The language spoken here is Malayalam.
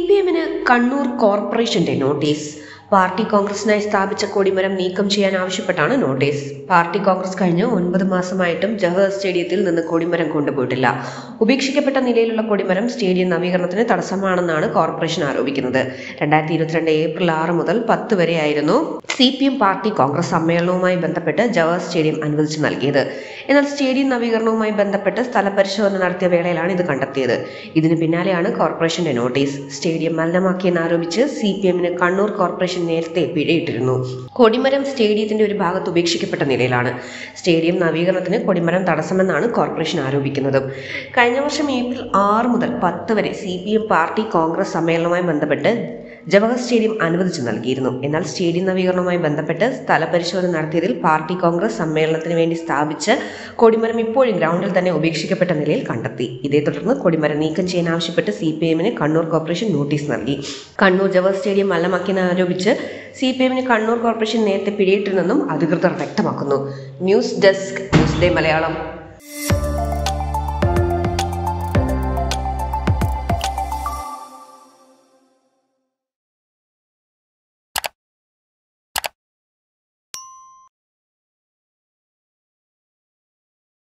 പി എമ്മിന് കണ്ണൂർ കോർപ്പറേഷന്റെ നോട്ടീസ് പാർട്ടി കോൺഗ്രസിനായി സ്ഥാപിച്ച കൊടിമരം നീക്കം ചെയ്യാൻ ആവശ്യപ്പെട്ടാണ് നോട്ടീസ് പാർട്ടി കോൺഗ്രസ് കഴിഞ്ഞ് ഒൻപത് മാസമായിട്ടും ജവഹർ സ്റ്റേഡിയത്തിൽ നിന്ന് കൊടിമരം കൊണ്ടുപോയിട്ടില്ല ഉപേക്ഷിക്കപ്പെട്ട നിലയിലുള്ള കൊടിമരം സ്റ്റേഡിയം നവീകരണത്തിന് തടസ്സമാണെന്നാണ് കോർപ്പറേഷൻ ആരോപിക്കുന്നത് രണ്ടായിരത്തി ഇരുപത്തിരണ്ട് ഏപ്രിൽ ആറ് മുതൽ പത്ത് വരെയായിരുന്നു C P M party congress സമ്മേളനവുമായി ബന്ധപ്പെട്ട് ജവഹർ സ്റ്റേഡിയം അനുവദിച്ചു നൽകിയത് എന്നാൽ സ്റ്റേഡിയം നവീകരണവുമായി ബന്ധപ്പെട്ട് സ്ഥലപരിശോധന നടത്തിയ വേളയിലാണ് ഇത് കണ്ടെത്തിയത് ഇതിന് പിന്നാലെയാണ് കോർപ്പറേഷന്റെ നോട്ടീസ് സ്റ്റേഡിയം മലിനമാക്കിയെന്നാരോപിച്ച് സി പി എമ്മിന് കണ്ണൂർ കോർപ്പറേഷൻ നേരത്തെ പിഴയിട്ടിരുന്നു കൊടിമരം സ്റ്റേഡിയത്തിന്റെ ഒരു ഭാഗത്ത് ഉപേക്ഷിക്കപ്പെട്ട നിലയിലാണ് സ്റ്റേഡിയം നവീകരണത്തിന് കൊടിമരം തടസ്സമെന്നാണ് കോർപ്പറേഷൻ ആരോപിക്കുന്നത് കഴിഞ്ഞ വർഷം ഏപ്രിൽ ആറ് മുതൽ പത്ത് വരെ C P M party congress സമ്മേളനവുമായി ബന്ധപ്പെട്ട് ജവഹർ സ്റ്റേഡിയം അനുവദിച്ചു നൽകിയിരുന്നു എന്നാൽ സ്റ്റേഡിയം നവീകരണവുമായി ബന്ധപ്പെട്ട് സ്ഥലപരിശോധന നടത്തിയതിൽ പാർട്ടി കോൺഗ്രസ് സമ്മേളനത്തിന് വേണ്ടി സ്ഥാപിച്ച് കൊടിമരം ഇപ്പോഴും ഗ്രൗണ്ടിൽ തന്നെ ഉപേക്ഷിക്കപ്പെട്ട നിലയിൽ കണ്ടെത്തി ഇതേ തുടർന്ന് കൊടിമരം നീക്കം ചെയ്യാൻ ആവശ്യപ്പെട്ട് സി പി എമ്മിന് കണ്ണൂർ കോർപ്പറേഷൻ നോട്ടീസ് നൽകി കണ്ണൂർ ജവഹർ സ്റ്റേഡിയം മല്ലമാക്കിയെന്ന് ആരോപിച്ച് സി പി എമ്മിന് കണ്ണൂർ കോർപ്പറേഷൻ നേരത്തെ പിഴയിട്ടിരുന്നെന്നും അധികൃതർ വ്യക്തമാക്കുന്നു news desk news day Malayalam